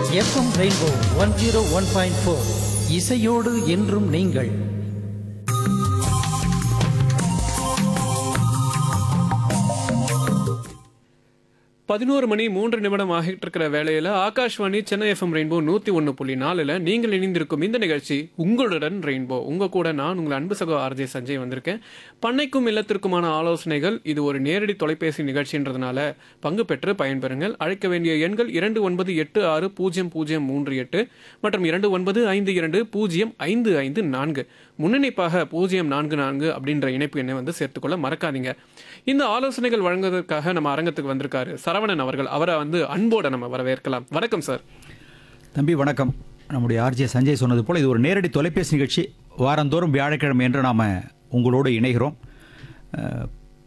FM Rainbow one zero one point four இசையோடு என்றும் நீங்கள் பதினோரு மணி மூன்று நிமிடம் ஆகிட்டு இருக்கிற வேலையில ஆகாஷ்வாணி சென்னை எஃப்எம் ரெயின்போ நூத்தி ஒன்னு புள்ளி நாலுல நீங்கள் இணைந்திருக்கும் இந்த நிகழ்ச்சி உங்களுடன் ரெயின்போ உங்க கூட நான் உங்கள் அன்பு சகோ ஆர்ஜே சஞ்சய் வந்திருக்கேன் பண்ணைக்கும் இல்லத்திற்குமான ஆலோசனைகள் இது ஒரு நேரடி தொலைபேசி நிகழ்ச்சின்றதுனால பங்கு பெற்று பயன்பெறுங்கள் அழைக்க வேண்டிய எண்கள் இரண்டு ஒன்பது எட்டு ஆறு பூஜ்ஜியம் பூஜ்ஜியம் மூன்று எட்டு மற்றும் இரண்டு ஒன்பது ஐந்து இரண்டு பூஜ்ஜியம் ஐந்து ஐந்து நான்கு முன்னணிப்பாக பூஜ்ஜியம் நான்கு நான்கு அப்படின்ற இணைப்பு எண்ணை வந்து சேர்த்துக்கொள்ள மறக்காதீங்க இந்த ஆலோசனைகள் வழங்குவதற்காக நம்ம அரங்கத்துக்கு வந்திருக்காரு சரவணன் அவர்கள் அவரை வந்து அன்போட நம்ம வரவேற்கலாம் வணக்கம் சார் தம்பி வணக்கம் நம்முடைய ஆர்ஜே சஞ்சய் சொன்னது போல் இது ஒரு நேரடி தொலைபேசி நிகழ்ச்சி வாரந்தோறும் வியாழக்கிழமை என்று நாம் உங்களோடு இணைகிறோம் அஹ்,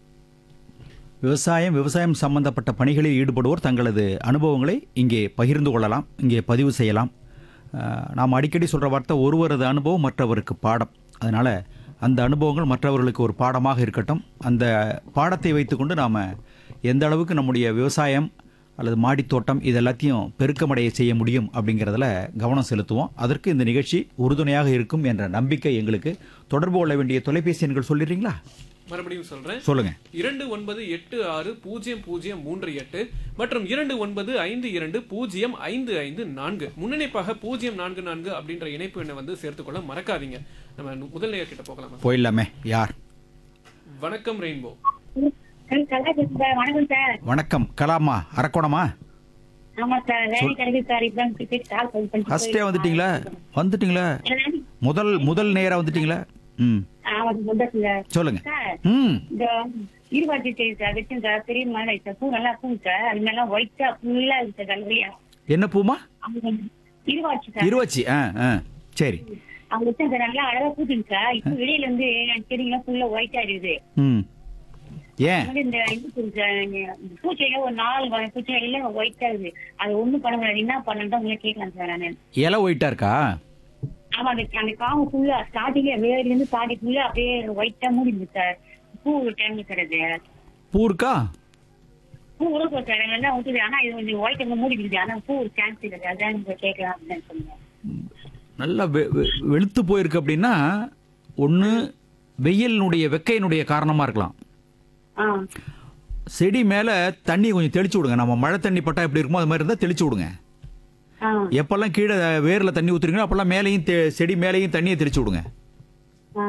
விவசாயம் விவசாயம் சம்பந்தப்பட்ட பணிகளில் ஈடுபடுவோர் தங்களது அனுபவங்களை இங்கே பகிர்ந்து கொள்ளலாம் இங்கே பதிவு செய்யலாம் அஹ், நாம் அடிக்கடி சொல்கிற வார்த்தை ஒருவரது அனுபவம் மற்றவருக்கு பாடம் அதனால் அந்த அனுபவங்கள் மற்றவர்களுக்கு ஒரு பாடமாக இருக்கட்டும் அந்த பாடத்தை வைத்துக்கொண்டு நாம் எந்த அளவுக்கு நம்முடைய விவசாயம் அல்லது மாடித்தோட்டம் இது எல்லாத்தையும் பெருக்கமடைய செய்ய முடியும் அப்படிங்கிறதுல கவனம் செலுத்துவோம் அதற்கு இந்த நிகழ்ச்சி உறுதுணையாக இருக்கும் என்ற நம்பிக்கை எங்களுக்கு தொடர்பு கொள்ள வேண்டிய தொலைபேசி எண்கள் சொல்லிடுறீங்களா மறுபடியும் சொல்றேன் சொல்லுங்க இரண்டு ஒன்பது எட்டு ஆறு பூஜ்ஜியம் பூஜ்ஜியம் மூன்று எட்டு மற்றும் இரண்டு ஒன்பது ஐந்து இரண்டு பூஜ்ஜியம் ஐந்து ஐந்து நான்கு முன்னணிப்பாக பூஜ்ஜியம் நான்கு நான்கு அப்படின்ற இணைப்பு எண்ணை வந்து சேர்த்துக்கொள்ள மறக்காதீங்க நம்ம முதல் நேயர் கிட்ட போகலாமா போயிடலாமே யார் வணக்கம் ரெயின்போ நல்லா இருக்கு சார் வணக்கம் சார் வணக்கம் கலாமா அரக்கோணமா ஆமா சார் வேலை கிடைக்குது சார் இப்பதான் கிரிக்கெட் கால் பண்ணி ஃபர்ஸ்டே வந்துட்டீங்களா வந்துட்டீங்களா முதல் முதல் நேரா வந்துட்டீங்களா ம் ஆமா வந்துச்சு சார் சொல்லுங்க சார் ம் இந்த இருவாட்சி செய்யுது சார் வச்சு சார் பெரிய மழை சார் பூ நல்லா பூ சார் அது நல்லா ஒயிட்டா ஃபுல்லா இருக்கு சார் கல்வியா என்ன பூமா இருவாட்சி சார் இருவச்சி ஆ ஆ சரி அவங்க வச்சு சார் நல்லா அழகா பூத்துங்க சார் இப்போ வெளியில இருந்து செடிங்கெல்லாம் ஃபுல்லா ஒயிட்டா இருக்குது ம் ஏன் வந்து இந்த இது இருக்கு சார், இந்த பூச்செடியில ஒரு நாலு வகை பூச்செடி எல்லாம் ஒயிட்டா இருக்குது அது ஒண்ணும் பண்ண முடியாது என்ன பண்ணணும் உங்களை கேட்கலாம் சார் நான் இலை ஒயிட்டா இருக்கா ஆமா அந்த அந்த காம்பு ஃபுல்லா ஸ்டார்டிங்ல வேர்ல இருந்து பாடி ஃபுல்லா அப்படியே ஒயிட்டா மூடிடுது சார் பூ டைம் சார் அது பூ இருக்கா பூ உருக்கும் சார் எல்லாம் ஊத்துது ஆனா இது கொஞ்சம் ஒயிட் வந்து மூடிடுது ஆனா பூ ஒரு சான்ஸ் இல்லை அதான் நீங்க கேட்கலாம் அப்படின்னு சொன்னேன் நல்லா வெ- வெ- வெளுத்து போயிருக்கு அப்படின்னா ஒன்று வெயிலினுடைய வெக்கையினுடைய காரணமாக இருக்கலாம் ஆ செடி மேலே தண்ணி கொஞ்சம் தெளிச்சு விடுங்க நம்ம மழை தண்ணி பட்டா எப்படி இருக்குமோ அது மாதிரி இருந்தால் தெளிச்சு விடுங்க ஆ எப்பெல்லாம் கீழே வேரில் தண்ணி ஊற்றுறீங்களோ அப்போல்லாம் மேலேயும் தெ- செடி மேலேயும் தண்ணியை தெளிச்சு விடுங்க